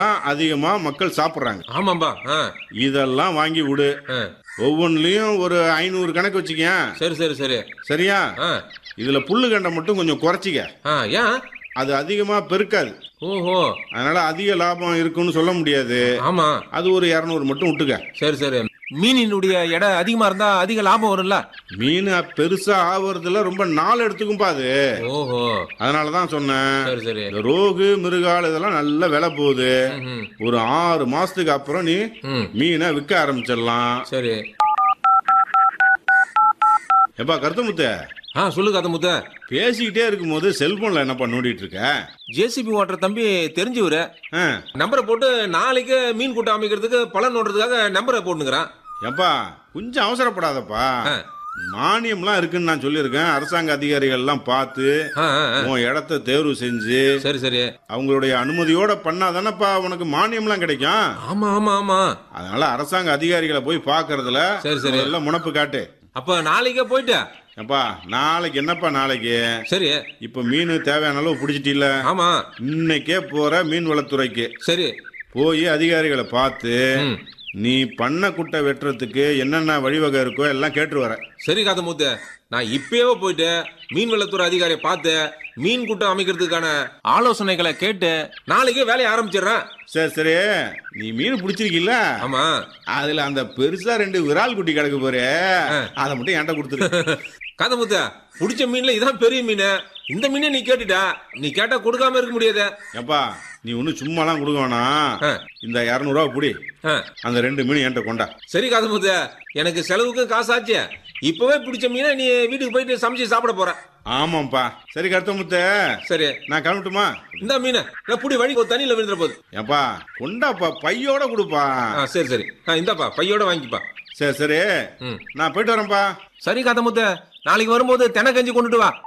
அதிகமா மக்கள் சாப்பிடுறாங்க ஆமாம்பா ஆ இதெல்லாம் வாங்கி விடு ஆ. ஒவ்வொன்றுலயும் ஒரு ஐநூறு கணக்கு வச்சுக்கேன் சரி சரி சரி சரியா ஆ இதுல புல்லு கண்டை மட்டும் கொஞ்சம் குறைச்சிக்க ஆ ஏன் அது அதிகமா பெருக்காது ஓஹோ அதனால அதிக லாபம் இருக்குன்னு சொல்ல முடியாது ஆமா அது ஒரு இரநூறு மட்டும் விட்டுக்க சரி சரி மீனினுடைய எடை அதிகமா இருந்தா அதிக லாபம் வரும்ல மீன் பெருசா ஆவறதுல ரொம்ப நாள் எடுத்துக்கும்பா அது ஓஹோ அதனாலதான் சொன்னேன் சரி சரி இந்த ரோகு மிருகால் இதெல்லாம் நல்ல விலை போகுது ம், ஒரு ஆறு மாசத்துக்கு அப்புறம் நீ ம் மீனை விற்க ஆரம்பிச்சிடலாம் சரி எப்பா கருத்தமுத்த ஆ சொல்லு கதை முத்த பேசிக்கிட்டே இருக்கும்போது செல்போன்ல என்னப்பா நோண்டிட்டு இருக்க ஜேசிபி ஓட்டுற தம்பி தெரிஞ்சவரு ஆ, நம்பரை போட்டு நாளைக்கு மீன் கூட்டம் அமைக்கிறதுக்கு பலன் ஓடுறதுக்காக நம்பரை போட்டுங்கிறான் எப்பா கொஞ்சம் அவசரப்படாதப்பா ஆ. மானியம்லாம் இருக்குன்னு நான் சொல்லியிருக்கேன் அரசாங்க அதிகாரிகள் எல்லாம் பார்த்து ஆ, ஆ, ஆ. உன் இடத்த தேர்வு செஞ்சு சரி சரி அவங்களுடைய அனுமதியோட பண்ணாதானப்பா உனக்கு மானியம்லாம் கிடைக்கும் ஆமா ஆமா ஆமா அதனால அரசாங்க அதிகாரிகளை போய் பார்க்கறதுல சரி, சரி. முதல்ல முனப்பு காட்டு அப்ப நாளைக்கே போயிட்டு அப்பா நாளைக்கு என்னப்பா நாளைக்கு சரி இப்ப மீன் தேவையான அளவு பிடிச்சிட்டில ஆமா இன்னைக்கே போற மீன் வளத்துறைக்கு சரி போய் அதிகாரிகளை பார்த்து ம். நீ பண்ண குட்டை வெட்டுறதுக்கு என்னென்ன வழிவகை இருக்கோ எல்லாம் கேட்டு வர சரி கதை மூத்த நான் இப்பயே போயிட்டு மீன்வளத்துறை அதிகாரியை பார்த்து மீன் கூட்டம் அமைக்கிறதுக்கான ஆலோசனைகளை கேட்டு நாளைக்கே வேலையை ஆரம்பிச்சிடுறேன் சரி சரி நீ மீன் பிடிச்சிருக்கீல்ல ஆமா அதுல அந்த பெருசா ரெண்டு விரால் குட்டி கிடக்கு போரு அதை மட்டும் என்கிட்ட கொடுத்துரு கதை முத்த பிடிச்ச மீன்ல இதான் பெரிய மீன் இந்த மீனை நீ கேட்டுட்டா நீ கேட்டா கொடுக்காம இருக்க முடியாது ஏப்பா நீ ஒன்னும் சும்மாலாம் கொடுக்க வேணாம் ஆ. இந்த இரநூறுவா புடி ஆ, அந்த ரெண்டு மீன் என்கிட்ட கொண்டா சரி கதை முத்த எனக்கு செலவுக்கும் காசாச்சு இப்பவே பிடிச்ச மீனை நீ வீட்டுக்கு போயிட்டு சமைச்சு சாப்பிட போற ஆமாப்பா சரி கருத்தமுத்த சரி நான் கிளம்பட்டுமா இந்த மீனை நான் புடி வழி ஒரு தண்ணியில விழுந்துற போகுது ஏப்பா கொண்டாப்பா பையோட கொடுப்பா ஆ, சரி சரி ஆ, இந்தாப்பா பையோட வாங்கிப்பா சரி சரி ம் நான் போயிட்டு வரேன்ப்பா சரி கதை முத்த நாளைக்கு வரும்போது தென கஞ்சி கொண்டுட்டு வா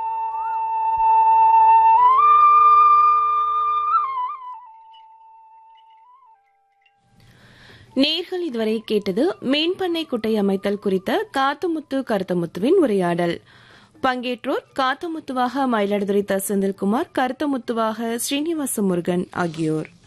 நேர்கள் இதுவரை கேட்டது மீன்பண்ணை குட்டை அமைத்தல் குறித்த காத்துமுத்து கருத்தமுத்துவின் உரையாடல் பங்கேற்றோர் காத்துமுத்துவாக மயிலாடுதுறை த செந்தில்குமார் கருத்தமுத்துவாக ஸ்ரீனிவாச முருகன் ஆகியோர்